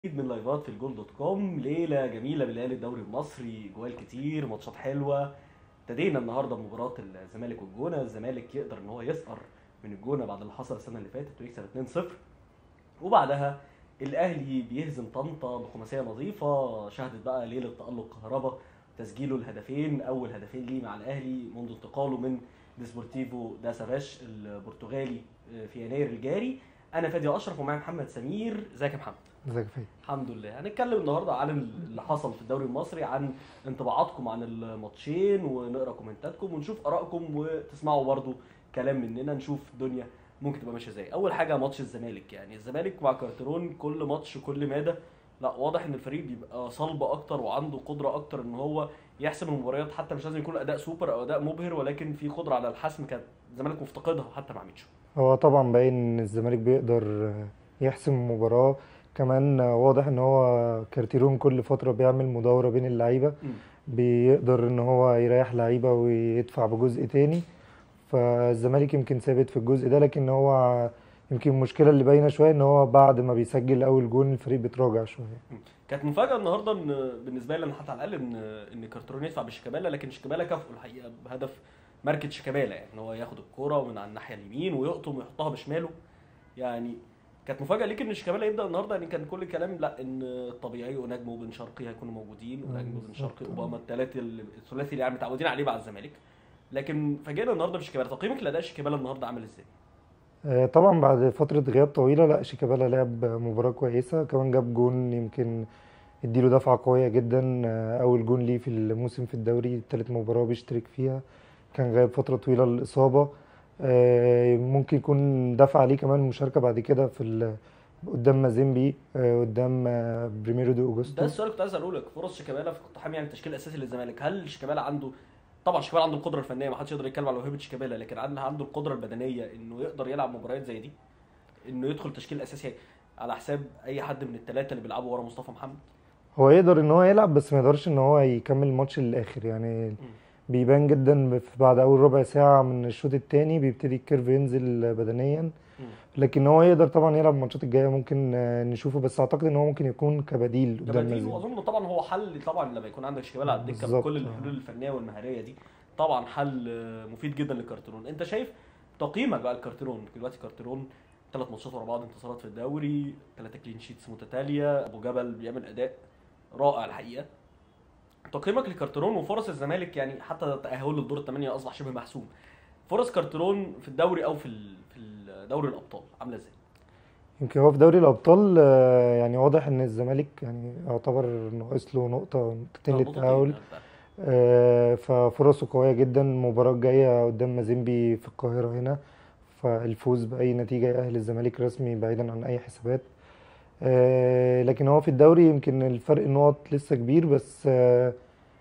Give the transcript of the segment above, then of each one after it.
من لايفات في الجول دوت كوم ليله جميله بليالي الدوري المصري جوال كتير ماتشات حلوه ابتدينا النهارده بمباراه الزمالك والجونه الزمالك يقدر ان هو يسقر من الجونه بعد اللي حصل السنه اللي فاتت ويكسب 2-0 وبعدها الاهلي بيهزم طنطا بخماسيه نظيفه شهدت بقى ليله تالق كهربا تسجيله الهدفين اول هدفين ليه مع الاهلي منذ انتقاله من ديسبورتيفو دا سافاش البرتغالي في يناير الجاري انا فادي اشرف ومعايا محمد سمير ازيك يا محمد ازيك يا فادي الحمد لله هنتكلم النهارده عن اللي حصل في الدوري المصري عن انطباعاتكم عن الماتشين ونقرا كومنتاتكم ونشوف ارائكم وتسمعوا برضو كلام مننا نشوف الدنيا ممكن تبقى ماشيه ازاي اول حاجه ماتش الزمالك يعني الزمالك مع كارترون كل ماتش كل ماده لا واضح ان الفريق بيبقى صلب اكتر وعنده قدره اكتر ان هو يحسم المباريات حتى مش لازم يكون اداء سوبر او اداء مبهر ولكن في قدره على الحسم كانت الزمالك مفتقدها حتى مع ميتشو هو طبعا باين ان الزمالك بيقدر يحسم المباراة كمان واضح ان هو كارتيرون كل فترة بيعمل مداورة بين اللعيبة بيقدر ان هو يريح لعيبة ويدفع بجزء تاني فالزمالك يمكن ثابت في الجزء ده لكن هو يمكن المشكلة اللي باينة شوية ان هو بعد ما بيسجل اول جون الفريق بيتراجع شوية كانت مفاجاه النهارده ان بالنسبه لي انا حتى على الاقل ان ان كارترون يدفع بشيكابالا لكن شيكابالا كافئه الحقيقه بهدف ماركه شيكابالا يعني ان هو ياخد الكوره من على الناحيه اليمين ويقطم ويحطها بشماله يعني كانت مفاجاه ليك ان شيكابالا يبدا النهارده يعني كان كل الكلام لا ان طبيعي ونجم وبن شرقي هيكونوا موجودين ونجم وبن شرقي اوباما الثلاثي الثلاثي اللي يعني متعودين عليه مع الزمالك لكن فاجئنا النهارده بشيكابالا تقييمك لاداء شيكابالا النهارده عامل ازاي؟ آه، طبعا بعد فترة غياب طويلة لا شيكابالا لعب مباراة كويسة كمان جاب جون يمكن اديله دفعة قوية جدا آه، أول جون ليه في الموسم في الدوري تالت مباراة بيشترك فيها كان غايب فترة طويلة للإصابة آه، ممكن يكون دفع ليه كمان مشاركة بعد كده في ال- قدام مازيمبي آه، قدام آه، بريميرو دي ده أوجستو السؤال اللي كنت عايز اقوله لك فرص شيكابالا في اقتحام يعني التشكيل الاساسي للزمالك هل شيكابالا عنده طبعا شيكابالا عنده القدره الفنيه ما حدش يقدر يتكلم على موهبه شيكابالا لكن عنده عنده القدره البدنيه انه يقدر يلعب مباريات زي دي انه يدخل تشكيل اساسي على حساب اي حد من الثلاثه اللي بيلعبوا ورا مصطفى محمد هو يقدر ان هو يلعب بس ما يقدرش ان هو يكمل الماتش للاخر يعني بيبان جدا في- بعد اول ربع ساعة من الشوط التاني بيبتدي الكيرف ينزل بدنيا لكن هو يقدر طبعا يلعب الماتشات الجاية ممكن آه، نشوفه بس اعتقد ان هو ممكن يكون كبديل قدام كبديل مازيمبي واظن طبعا هو حل طبعا لما يكون عندك شيكابالا على الدكه بالظبط. بكل الحلول الفنيه والمهاريه دي طبعا حل آه، مفيد جدا للكارترون انت شايف تقييمك بقى الكارترون دلوقتي كارترون ثلاث ماتشات ورا بعض انتصارات في الدوري ثلاثه كلين شيتس متتاليه ابو جبل بيعمل اداء رائع الحقيقه تقييمك لكارترون وفرص الزمالك يعني حتى تاهله للدور الثمانيه اصبح شبه محسوم فرص كارترون في الدوري او في ال- في دوري الابطال عامله ازاي؟ يمكن هو في دوري الابطال آه، يعني واضح ان الزمالك يعني يعتبر ناقص له نقطة نقطتين نقطتين للتأهل يعني. آه، ففرصه قوية جدا المباراة الجاية قدام مازيمبي في القاهرة هنا فالفوز بأي نتيجة يأهل الزمالك رسمي بعيدا عن أي حسابات آه، لكن هو في الدوري يمكن الفرق النقط لسه كبير بس آه،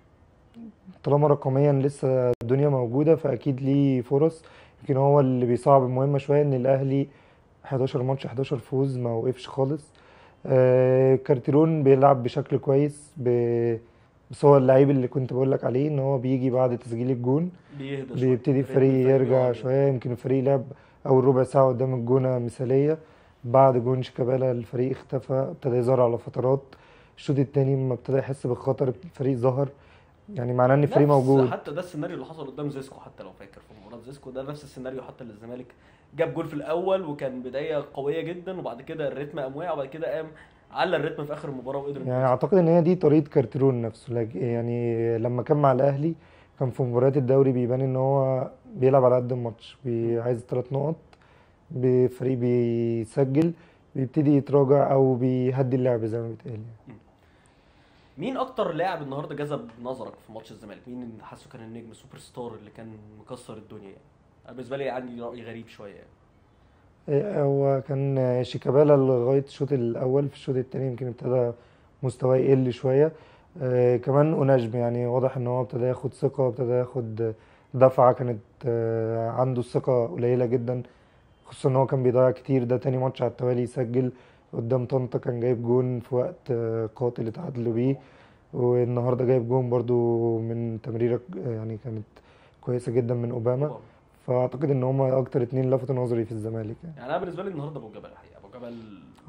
طالما رقميا لسه الدنيا موجودة فأكيد ليه فرص يمكن هو اللي بيصعب المهمة شوية إن الأهلي 11 ماتش 11 فوز ما وقفش خالص آه، كارتيرون بيلعب بشكل كويس ب... بس هو اللعيب اللي كنت بقول لك عليه ان هو بيجي بعد تسجيل الجون بيهدى شويه بيبتدي الفريق يرجع بيقعد. شويه يمكن الفريق لعب اول ربع ساعه قدام الجونه مثاليه بعد جون شيكابالا الفريق اختفى ابتدى يظهر على فترات الشوط التاني لما ابتدى يحس بالخطر الفريق ظهر يعني معناه ان الفريق نفس موجود حتى ده السيناريو اللي حصل قدام زيسكو حتى لو فاكر في مباراه زيسكو ده نفس السيناريو حتى للزمالك جاب جول في الاول وكان بدايه قويه جدا وبعد كده الريتم قام واقع وبعد كده قام على الريتم في اخر المباراه وقدر إنه يعني يكسب. اعتقد ان هي دي طريقه كارتيرون نفسه لك- يعني لما كان مع الاهلي كان في مباريات الدوري بيبان ان هو بيلعب على قد الماتش بي- عايز ثلاث نقط بفريق بيسجل بيبتدي يتراجع او بيهدي اللعب زي ما بيتقال يعني. مين اكتر لاعب النهارده جذب نظرك في ماتش الزمالك مين اللي حاسه كان النجم السوبر ستار اللي كان مكسر الدنيا يعني أنا بالنسبه لي عندي راي غريب شويه يعني إيه، هو كان شيكابالا لغايه الشوط الاول في الشوط الثاني يمكن ابتدى مستواه يقل شويه آه، كمان اوناجم يعني واضح ان هو ابتدى ياخد ثقه ابتدى ياخد دفعه كانت آه، عنده الثقه قليله جدا خصوصا ان هو كان بيضيع كتير ده تاني ماتش على التوالي يسجل قدام طنطا كان جايب جون في وقت آه، قاتل اتعادلوا بيه والنهارده جايب جون برضو من تمريره آه، يعني كانت كويسه جدا من اوباما فاعتقد ان هما اكتر اتنين لفتوا نظري في الزمالك يعني يعني انا بالنسبه لي النهارده ابو جبل الحقيقه ابو جبل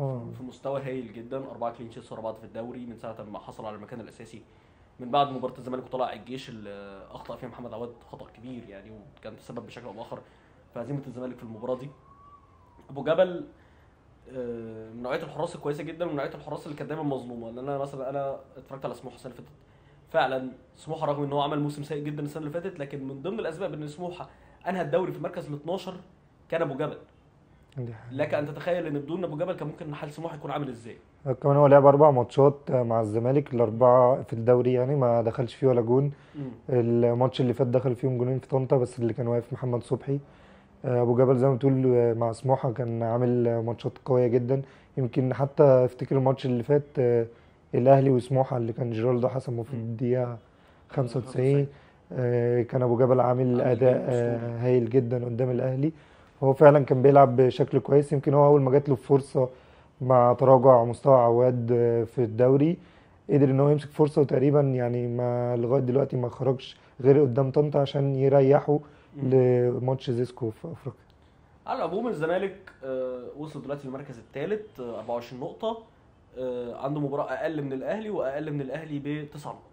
اه في مستوى هايل جدا أربعة كلين شيتس ورا بعض في الدوري من ساعة ما حصل على المكان الأساسي من بعد مباراة الزمالك وطلع الجيش اللي أخطأ فيها محمد عواد خطأ كبير يعني وكان تسبب بشكل أو بآخر في هزيمة الزمالك في المباراة دي أبو جبل آه، من نوعية الحراس الكويسة جدا ومن نوعية الحراس اللي كانت دايما مظلومة لأن أنا مثلا أنا اتفرجت على سموحة السنة اللي فاتت فعلا سموحة رغم إن هو عمل موسم سيء جدا السنة اللي فاتت لكن من ضمن الأسباب إن سموحة أنهى الدوري في المركز ال 12 كان أبو جبل دي حاجة. لك ان تتخيل ان بدون ابو جبل كان ممكن حال سموحه يكون عامل ازاي كمان هو لعب أربع ماتشات مع الزمالك الأربعة في الدوري يعني ما دخلش فيه ولا جون الماتش اللي فات دخل فيهم جونين في طنطا بس اللي كان واقف محمد صبحي آه، أبو جبل زي ما بتقول آه، مع سموحة كان عامل ماتشات قوية جدا يمكن حتى افتكر الماتش اللي فات آه، الأهلي وسموحة اللي كان جيرالدو حسمه في مم. الدقيقة 95 آه، كان أبو جبل عامل عامل أداء جيم آه، أسطوري. هايل جدا قدام الأهلي هو فعلا كان بيلعب بشكل كويس يمكن هو أول ما جات له فرصة مع تراجع مستوى عواد آه، في الدوري قدر ان هو يمسك فرصة وتقريبا يعني ما لغاية دلوقتي ما خرجش غير قدام طنطا عشان يريحوا لماتش زيسكو في افريقيا على العموم الزمالك آه، وصل دلوقتي للمركز الثالث 24 نقطه آه، عنده مباراه اقل من الاهلي واقل من الاهلي بتسع نقط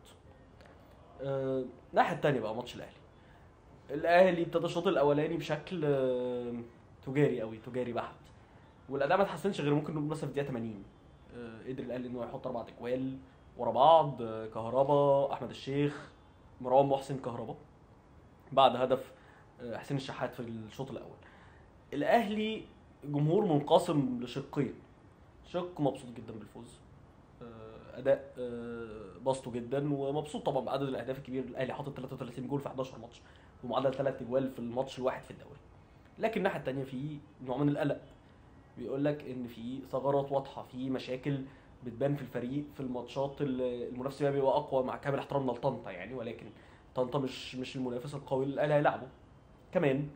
آه، الناحيه الثانيه بقى ماتش الاهلي الاهلي ابتدى الشوط الاولاني بشكل آه، تجاري قوي تجاري بحت والاداء ما اتحسنش غير ممكن نقول مثلا في الدقيقه 80 آه، قدر الاهلي ان هو يحط اربع اجوال ورا بعض آه، كهربا احمد الشيخ مروان محسن كهربا بعد هدف آه، حسين الشحات في الشوط الاول الاهلي جمهور منقسم لشقين شق مبسوط جدا بالفوز آه، اداء آه، بسطه جدا ومبسوط طبعا بعدد الاهداف الكبير الاهلي حاطط 33 جول في 11 ماتش ومعدل 3 اجوال في الماتش الواحد في الدوري لكن الناحيه الثانيه في نوع من القلق بيقول لك ان في ثغرات واضحه في مشاكل بتبان في الفريق في الماتشات اللي المنافس فيها بيبقى اقوى مع كامل احترامنا لطنطا يعني ولكن طنطا مش مش المنافس القوي اللي الاهلي هيلعبه كمان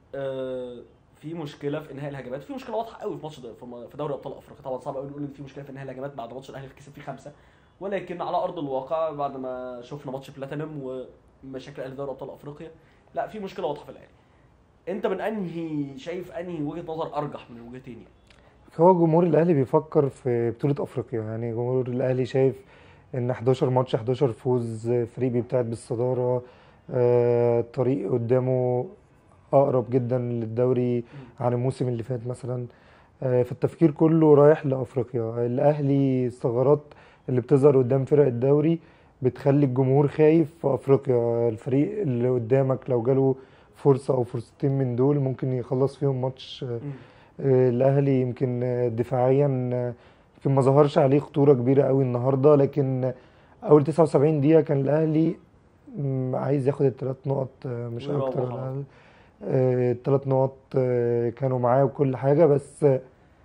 آه، في مشكله في انهاء الهجمات في مشكله واضحه قوي في ماتش ده- في م- في دوري ابطال افريقيا طبعا صعب قوي نقول ان في مشكله في انهاء الهجمات بعد ماتش الاهلي كسب فيه خمسه ولكن على ارض الواقع بعد ما شفنا ماتش بلاتينم ومشاكل الاهلي في دوري ابطال افريقيا لا في مشكله واضحه في الاهلي انت من انهي شايف انهي وجهه نظر ارجح من الوجهتين يعني هو جمهور الاهلي بيفكر في بطولة افريقيا يعني جمهور الاهلي شايف ان 11 ماتش 11 فوز فريق بيبتعد بالصدارة آه، الطريق قدامه اقرب جدا للدوري عن الموسم اللي فات مثلا آه، فالتفكير كله رايح لافريقيا الاهلي الثغرات اللي بتظهر قدام فرق الدوري بتخلي الجمهور خايف في افريقيا الفريق اللي قدامك لو جاله فرصة او فرصتين من دول ممكن يخلص فيهم ماتش آه، آه، الاهلي يمكن آه، دفاعيا آه، يمكن ما ظهرش عليه خطوره كبيره قوي النهارده لكن آه، اول 79 دقيقه كان الاهلي مم، عايز ياخد الثلاث نقط آه، مش ويروح اكتر على طول. الأهلي. آه، الثلاث نقط آه، كانوا معاه وكل حاجه بس آه،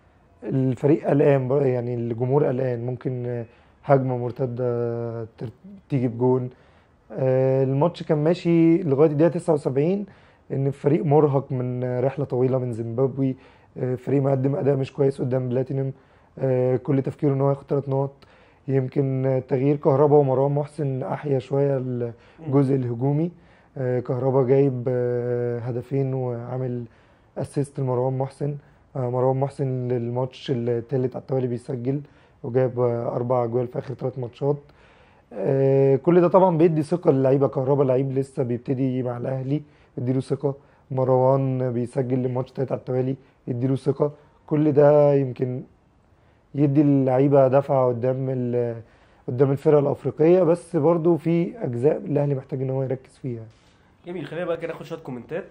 الفريق قلقان بقى، يعني الجمهور قلقان ممكن آه، هجمه مرتده تر- تيجي بجون آه، الماتش كان ماشي لغايه الدقيقه 79 ان الفريق مرهق من آه، رحله طويله من زيمبابوي آه، فريق مقدم اداء مش كويس قدام بلاتينيوم آه، كل تفكيره ان هو ياخد ثلاث نقط يمكن آه، تغيير كهربا ومروان محسن احيا شويه الجزء الهجومي آه، كهربا جايب آه، هدفين وعامل اسيست لمروان محسن آه، مروان محسن للماتش الثالث على التوالي بيسجل وجاب آه، اربع اجوال في اخر ثلاث ماتشات آه، كل ده طبعا بيدي ثقه للعيبه كهربا لعيب لسه بيبتدي مع الاهلي يديله ثقه مروان بيسجل الماتش تالت على التوالي يديله ثقه كل ده يمكن يدي اللعيبه دفعه قدام ال- قدام الفرق الافريقيه بس برضو في اجزاء الاهلي محتاج ان هو يركز فيها جميل خلينا بقى كده ناخد شويه كومنتات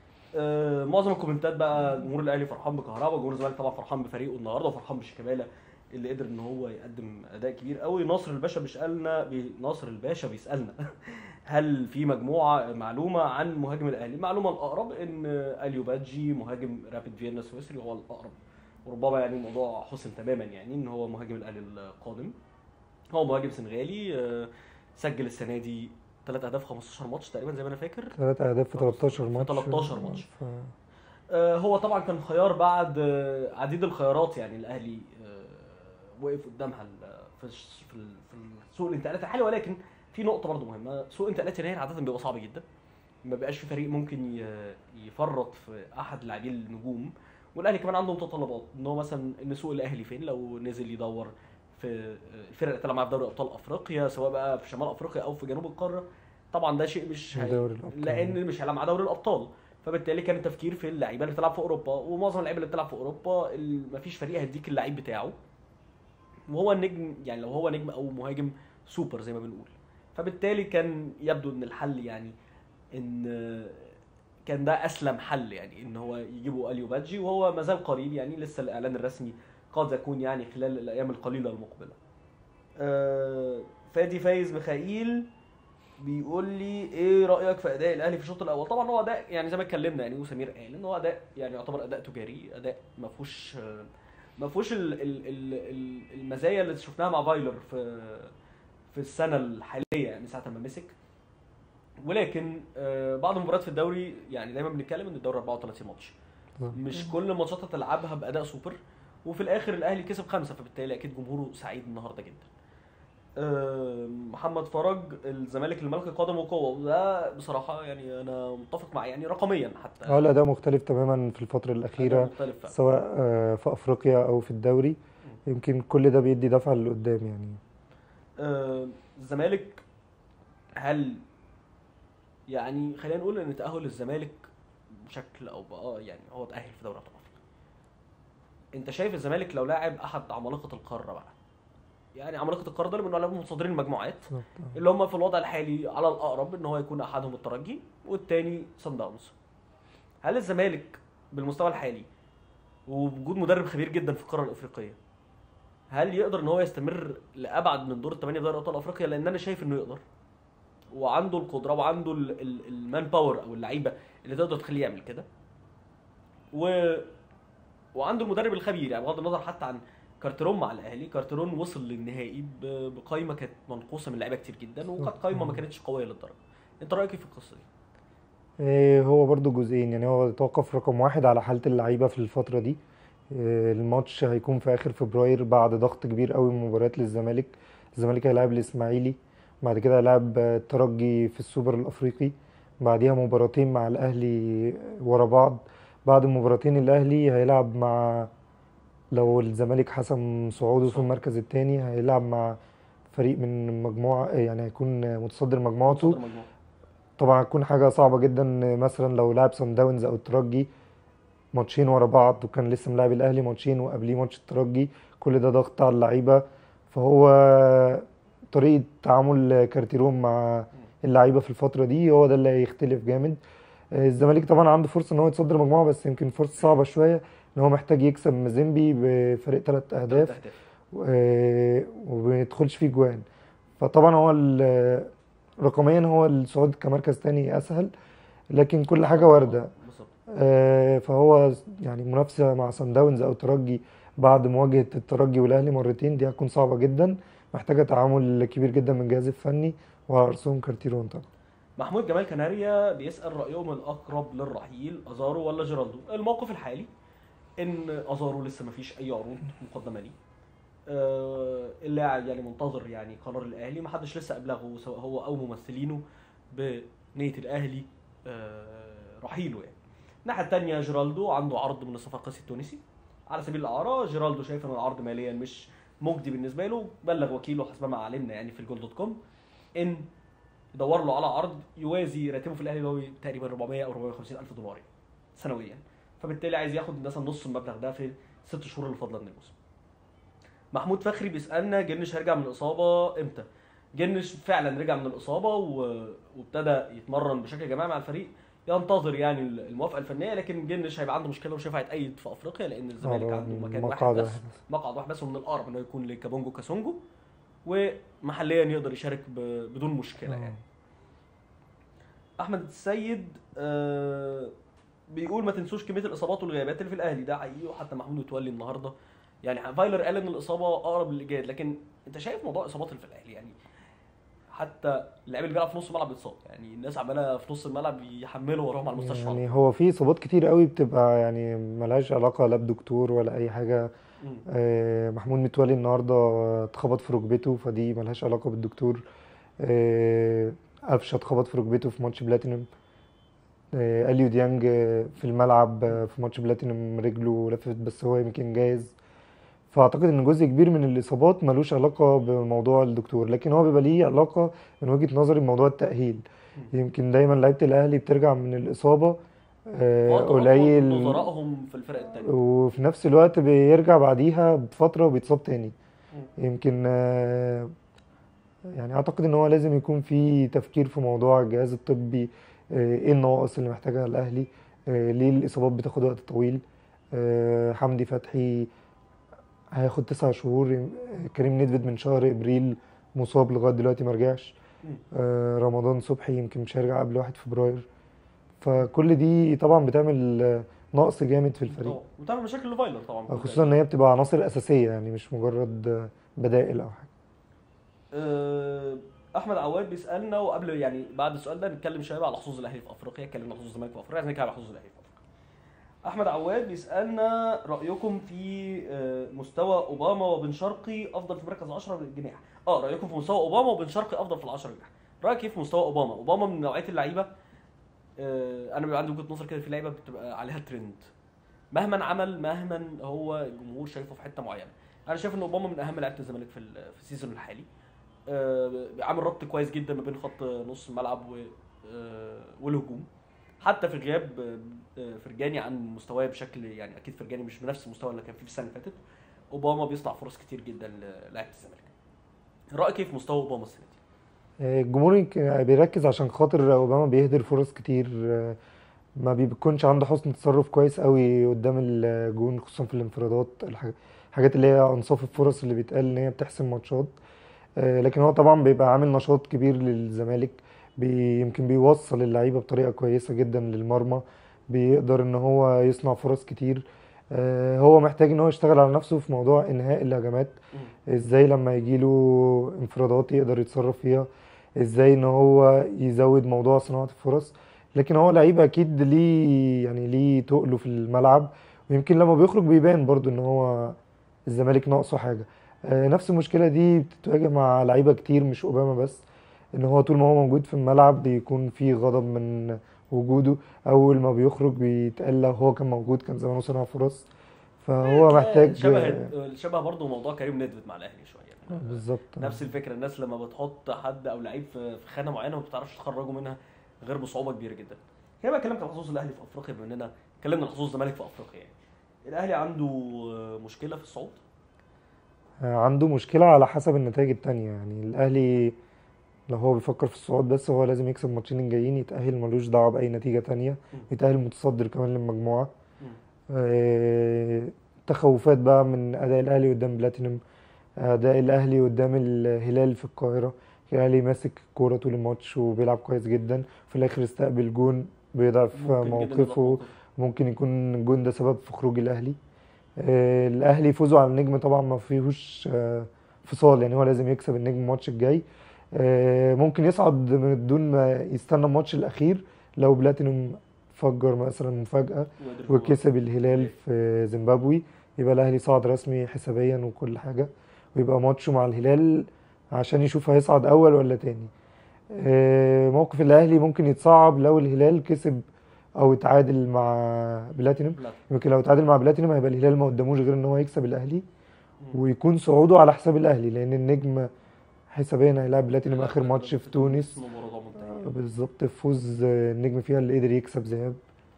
آه معظم الكومنتات بقى جمهور الاهلي فرحان بكهربا جمهور الزمالك طبعا فرحان بفريقه النهارده وفرحان بشيكابالا اللي قدر ان هو يقدم اداء كبير قوي ناصر الباشا بيسالنا بي... ناصر الباشا بيسالنا هل في مجموعه معلومه عن مهاجم الاهلي المعلومه الاقرب ان اليو بادجي مهاجم رابيد فيينا السويسري هو الاقرب وربما يعني الموضوع حسم تماما يعني ان هو مهاجم الاهلي القادم هو مهاجم سنغالي آه، سجل السنه دي ثلاث اهداف 15 ماتش تقريبا زي ما انا فاكر ثلاث اهداف في 13 في ماتش 13 ماتش. ف... آه، هو طبعا كان خيار بعد آه، عديد الخيارات يعني الاهلي آه، وقف قدامها ال- في الش- في ال- في سوق الانتقالات الحالي ولكن في نقطه برضو مهمه سوق انتقالات يناير عاده بيبقى صعب جدا ما بيبقاش في فريق ممكن ي- يفرط في احد لاعبين النجوم والاهلي كمان عنده متطلبات ان هو مثلا ان سوق الاهلي فين لو نزل يدور في الفرق اللي طلع معاها في دوري ابطال افريقيا سواء بقى في شمال افريقيا او في جنوب القاره طبعا ده شيء مش هي... دوري الأبطال. لان مش هيلعب مع دوري الابطال فبالتالي كان التفكير في اللعيبه اللي بتلعب في اوروبا ومعظم اللعيبه اللي بتلعب في اوروبا ال- مفيش فريق هيديك اللعيب بتاعه وهو النجم يعني لو هو نجم او مهاجم سوبر زي ما بنقول فبالتالي كان يبدو ان الحل يعني ان كان ده اسلم حل يعني ان هو يجيبوا اليو بادجي وهو ما زال قريب يعني لسه الاعلان الرسمي قد يكون يعني خلال الايام القليله المقبله. آه، فادي فايز ميخائيل بيقول لي ايه رايك في اداء الاهلي في الشوط الاول طبعا هو اداء يعني زي ما اتكلمنا يعني وسمير قال ان هو اداء يعني يعتبر اداء تجاري اداء ما فيهوش آه، ما فيهوش ال- ال- ال- ال- المزايا اللي شفناها مع فايلر في في السنه الحاليه يعني ساعه ما مسك ولكن آه، بعض المباريات في الدوري يعني دايما بنتكلم ان الدوري 34 ماتش مش كل الماتشات هتلعبها باداء سوبر وفي الاخر الاهلي كسب خمسه فبالتالي اكيد جمهوره سعيد النهارده جدا آه، محمد فرج الزمالك الملك قادم وقوه وده بصراحه يعني انا متفق معاه يعني رقميا حتى اه لا ده مختلف تماما في الفترة أداء الأخيرة مختلف فعلا. سواء آه، في أفريقيا أو في الدوري يمكن كل ده بيدي دفعة لقدام يعني آه، الزمالك هل يعني خلينا نقول ان تاهل الزمالك بشكل او بقى يعني هو تاهل في دوري ابطال افريقيا انت شايف الزمالك لو لاعب احد عمالقه القاره بقى يعني عمالقه القاره دول من علماء متصدرين المجموعات بالظبط آه. اللي هم في الوضع الحالي على الاقرب ان هو يكون احدهم الترجي والتاني سان داونز هل الزمالك بالمستوى الحالي وبوجود مدرب خبير جدا في القاره الافريقيه هل يقدر ان هو يستمر لابعد من دور الثمانيه في دوري ابطال افريقيا لان انا شايف انه يقدر وعنده القدره وعنده المان باور او اللعيبه اللي تقدر تخليه يعمل كده و وعنده المدرب الخبير يعني بغض النظر حتى عن كارترون مع الاهلي كارترون وصل للنهائي ب- بقائمه كانت منقوصه من لعيبه كتير جدا وكانت قائمه ما كانتش قويه للدرجه انت رايك إيه في القصه دي إيه هو برضو جزئين يعني هو يتوقف رقم واحد على حالة اللعيبة في الفترة دي إيه الماتش هيكون في آخر فبراير بعد ضغط كبير قوي من مباريات للزمالك الزمالك هيلاعب الإسماعيلي بعد كده هيلاعب آه، الترجي في السوبر الأفريقي بعديها مباراتين مع الأهلي ورا بعض بعد المباراتين الأهلي هيلعب مع لو الزمالك حسم صعوده في صح. المركز الثاني هيلعب مع فريق من مجموعة يعني هيكون متصدر مجموعته متصدر مجموعة. طبعا هتكون حاجة صعبة جدا مثلا لو لعب سان داونز او الترجي ماتشين ورا بعض وكان لسه ملاعب الاهلي ماتشين وقبليه ماتش الترجي كل ده ضغط على اللعيبة فهو طريقة تعامل كارتيرون مع اللعيبة في الفترة دي هو ده اللي هيختلف جامد الزمالك طبعا عنده فرصة ان هو يتصدر مجموعة بس يمكن فرصة صعبة شوية ان هو محتاج يكسب مازيمبي بفرق ثلاث اهداف تلات أهداف. و- وما يدخلش فيه جوان فطبعا هو ال- رقميا هو الصعود كمركز تاني اسهل لكن كل حاجه وارده بالظبط آه، فهو يعني منافسه مع سان داونز او ترجي بعد مواجهه الترجي والاهلي مرتين دي هتكون صعبه جدا محتاجه تعامل كبير جدا من الجهاز الفني وعلى راسهم كارتيرون طبعا محمود جمال كناريا بيسأل رأيهم الأقرب للرحيل أزارو ولا جيرالدو الموقف الحالي إن أزارو لسه ما فيش أي عروض مقدمة ليه آه، اللاعب يعني منتظر يعني قرار الأهلي ما حدش لسه أبلغه سواء هو أو ممثلينه بنية الأهلي آه، رحيله يعني الناحية التانية جيرالدو عنده عرض من الصفاقسي التونسي على سبيل الإعارة جيرالدو شايف إن العرض ماليا مش مجدي بالنسبة له بلغ وكيله حسب ما علمنا يعني في الجول دوت كوم إن يدور له على عرض يوازي راتبه في الاهلي اللي هو تقريبا 400 او 450 الف دولار يعني سنويا فبالتالي عايز ياخد مثلا نص المبلغ ده في ست شهور اللي فاضله من الموسم محمود فخري بيسالنا جنش هيرجع من الاصابه امتى جنش فعلا رجع من الاصابه و... وابتدى يتمرن بشكل جماعي مع الفريق ينتظر يعني الموافقه الفنيه لكن جنش هيبقى عنده مشكله مش هينفع يتأيد في افريقيا لان الزمالك آه، عنده مكان واحد مقعد بس واحد بس. مقعد واحد بس ومن الاقرب انه يكون لكابونجو كاسونجو ومحليا يقدر يشارك ب... بدون مشكله يعني احمد السيد آه بيقول ما تنسوش كميه الاصابات والغيابات اللي في الاهلي ده حقيقي وحتى محمود متولي النهارده يعني فايلر قال ان الاصابه اقرب للايجاد لكن انت شايف موضوع الاصابات اللي في الاهلي يعني حتى اللاعب اللي بيلعب في نص الملعب بيتصاب يعني الناس عماله في نص الملعب يحملوا وراهم على المستشفى يعني هو في اصابات كتير قوي بتبقى يعني ملهاش علاقه لا بدكتور ولا اي حاجه مم. آه، محمود متولي النهارده اتخبط في ركبته فدي ملهاش علاقه بالدكتور آه، قفشه اتخبط في ركبته في ماتش بلاتينوم آه، اليو ديانج آه، في الملعب آه، في ماتش بلاتينوم رجله لفت بس هو يمكن جاهز فاعتقد ان جزء كبير من الاصابات ملوش علاقه بموضوع الدكتور لكن هو بيبقى ليه علاقه من وجهه نظري بموضوع التاهيل يمكن دايما لعيبه الاهلي بترجع من الاصابه آه، وقت غضب قليل نظرائهم في الفرق التانية وفي نفس الوقت بيرجع بعديها بفتره وبيتصاب تاني يمكن آه، يعني اعتقد ان هو لازم يكون في تفكير في موضوع الجهاز الطبي آه، ايه النواقص اللي محتاجها الاهلي آه، ليه الاصابات بتاخد وقت طويل آه، حمدي فتحي هياخد تسع شهور آه، كريم نيدفيد من شهر ابريل مصاب لغايه دلوقتي ما رجعش مم. آه، رمضان صبحي يمكن مش هيرجع قبل 1 فبراير فكل دي طبعا بتعمل آه، نقص جامد في الفريق طبعا وبتعمل مشاكل لفايلر طبعا خصوصا ان هي بتبقى عناصر اساسيه يعني مش مجرد آه، بدائل او حاجه آه، احمد عواد بيسالنا وقبل يعني بعد السؤال ده نتكلم شويه بقى على حظوظ الاهلي في افريقيا اتكلمنا على حظوظ الزمالك في افريقيا عايزين نتكلم على حظوظ الاهلي في افريقيا احمد عواد بيسالنا رايكم في آه، مستوى اوباما وبن شرقي افضل في مركز 10 جناح اه رايكم في مستوى اوباما وبن شرقي افضل في العشرة جناح رايك ايه في مستوى اوباما اوباما من نوعيه اللعيبه آه، انا بيبقى عندي وجهه نظر كده في لعيبه بتبقى عليها ترند مهما عمل مهما هو الجمهور شايفه في حته معينه انا شايف ان اوباما من اهم لعيبه الزمالك في ال- في السيزون الحالي آه، عامل ربط كويس جدا ما بين خط نص الملعب و آه، والهجوم حتى في غياب آه، فرجاني عن مستواه بشكل يعني اكيد فرجاني مش بنفس المستوى اللي كان فيه في السنه اللي فاتت اوباما بيصنع فرص كتير جدا للاعيبه الزمالك رايك ايه في مستوى اوباما السنه دي؟ آه، الجمهور يمكن بيركز عشان خاطر اوباما بيهدر فرص كتير آه، ما بيكونش عنده حسن تصرف كويس قوي قدام الجون خصوصا في الانفرادات الحاج- الحاجات اللي هي انصاف الفرص اللي بيتقال ان هي بتحسم ماتشات آه، لكن هو طبعا بيبقى عامل نشاط كبير للزمالك بي يمكن بيوصل اللعيبه بطريقه كويسه جدا للمرمى بيقدر ان هو يصنع فرص كتير آه، هو محتاج ان هو يشتغل على نفسه في موضوع انهاء الهجمات ازاي لما يجيله انفرادات يقدر يتصرف فيها ازاي ان هو يزود موضوع صناعة الفرص لكن هو لعيب اكيد ليه يعني ليه تقله في الملعب ويمكن لما بيخرج بيبان برضو ان هو الزمالك ناقصه حاجة آه، نفس المشكلة دي بتتواجه مع لعيبة كتير مش اوباما بس ان هو طول ما هو موجود في الملعب بيكون في غضب من وجوده اول ما بيخرج بيتقال لو هو كان موجود كان زمانه صنع فرص فهو محتاج شبه شبه برضه موضوع كريم ندفد مع الاهلي شويه بالظبط نفس الفكره الناس لما بتحط حد او لعيب في في خانه معينه ما بتعرفش تخرجه منها غير بصعوبه كبيره جدا هي بقى كلمت عن حظوظ الاهلي في افريقيا بما اننا اتكلمنا عن حظوظ الزمالك في افريقيا يعني الاهلي عنده مشكله في الصعود عنده مشكلة على حسب النتائج التانية يعني الأهلي لو هو بيفكر في الصعود بس هو لازم يكسب الماتشين الجايين يتأهل ملوش دعوة بأي نتيجة تانية يتأهل متصدر كمان للمجموعة آه، تخوفات بقى من أداء الأهلي قدام بلاتينوم أداء الأهلي قدام الهلال في القاهرة الأهلي ماسك الكورة طول الماتش وبيلعب كويس جدا في الآخر استقبل جون بيضعف ممكن جداً يبقى موقفه موقف. ممكن يكون الجون ده سبب في خروج الاهلي آه، الاهلي يفوزوا على النجم طبعا ما فيهوش آه، فصال يعني هو لازم يكسب النجم الماتش الجاي آه، ممكن يصعد من دون ما يستنى الماتش الاخير لو بلاتينوم فجر مثلا مفاجأة وقدر هو- وكسب الهلال في زيمبابوي يبقى الاهلي صعد رسمي حسابيا وكل حاجة ويبقى ماتشه مع الهلال عشان يشوف هيصعد اول ولا تاني آه، موقف الاهلي ممكن يتصعب لو الهلال كسب او اتعادل مع بلاتينوم لا. يمكن لو اتعادل مع بلاتينوم هيبقى الهلال ما قداموش غير ان هو يكسب الاهلي مم. ويكون صعوده على حساب الاهلي لان النجم حسابيا هيلاعب بلاتينوم اخر ماتش في تونس المباراة منتهية. بالظبط فوز النجم فيها اللي قدر يكسب ذهاب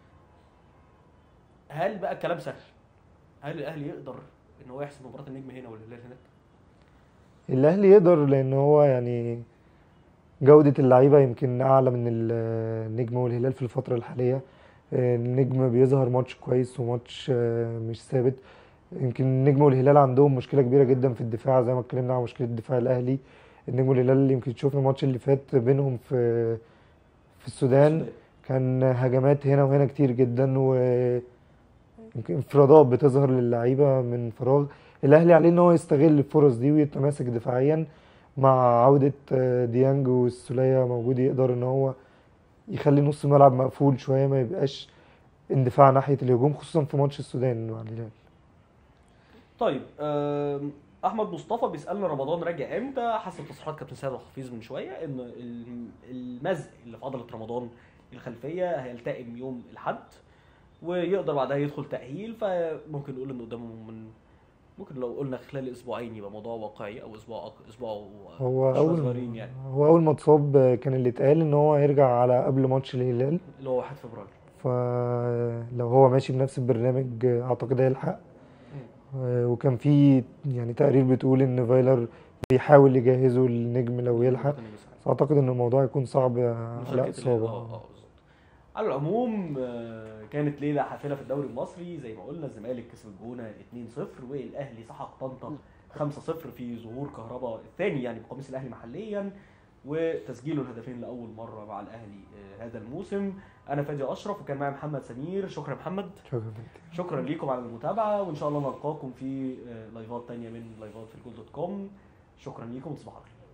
هل بقى الكلام سهل؟ هل الاهلي يقدر ان هو يحسم مباراه النجم هنا والهلال هناك؟ الاهلي يقدر لان هو يعني جودة اللعيبة يمكن اعلى من ال- النجم والهلال في الفترة الحالية النجم بيظهر ماتش كويس وماتش آه، مش ثابت يمكن النجم والهلال عندهم مشكلة كبيرة جدا في الدفاع زي ما اتكلمنا عن مشكلة دفاع الاهلي النجم والهلال يمكن شفنا الماتش اللي فات بينهم في في السودان كان هجمات هنا وهنا كتير جدا و يمكن انفرادات بتظهر للعيبه من فراغ الاهلي عليه ان هو يستغل الفرص دي ويتماسك دفاعيا مع عوده آه، ديانج والسوليه موجود يقدر ان هو يخلي نص الملعب مقفول شويه ما يبقاش اندفاع ناحيه الهجوم خصوصا في ماتش السودان مع الهلال طيب آم، احمد مصطفى بيسالنا رمضان راجع امتى حسب تصريحات كابتن سيد الحفيظ من شويه ان ال- المزق اللي في عضله رمضان الخلفيه هيلتئم يوم الاحد ويقدر بعدها يدخل تاهيل فممكن نقول ان قدامه من ممكن لو قلنا خلال اسبوعين يبقى موضوع واقعي او اسبوع اسبوع هو شوية اول صغيرين يعني هو اول ما اتصاب كان اللي اتقال ان هو هيرجع على قبل ماتش الهلال اللي هو 1 فبراير فلو هو ماشي بنفس البرنامج اعتقد هيلحق آه، وكان في يعني تقارير بتقول ان فايلر بيحاول يجهزه النجم لو يلحق ممكن يساعد. فاعتقد ان الموضوع هيكون صعب على مشاركة ال- اصابه اه اه بالظبط على العموم آه، كانت ليله حافله في الدوري المصري زي ما قلنا الزمالك كسب الجونه 2-0 والاهلي سحق طنطا 5-0 في ظهور كهربا الثاني يعني بقميص الاهلي محليا وتسجيله الهدفين لاول مره مع الاهلي آه، هذا الموسم انا فادي اشرف وكان معي محمد سمير شكرا يا محمد شكرا شكرا ليكم على المتابعه وان شاء الله نلقاكم في آه، لايفات تانية من لايفات في الجول دوت كوم شكرا ليكم وتصبحوا على خير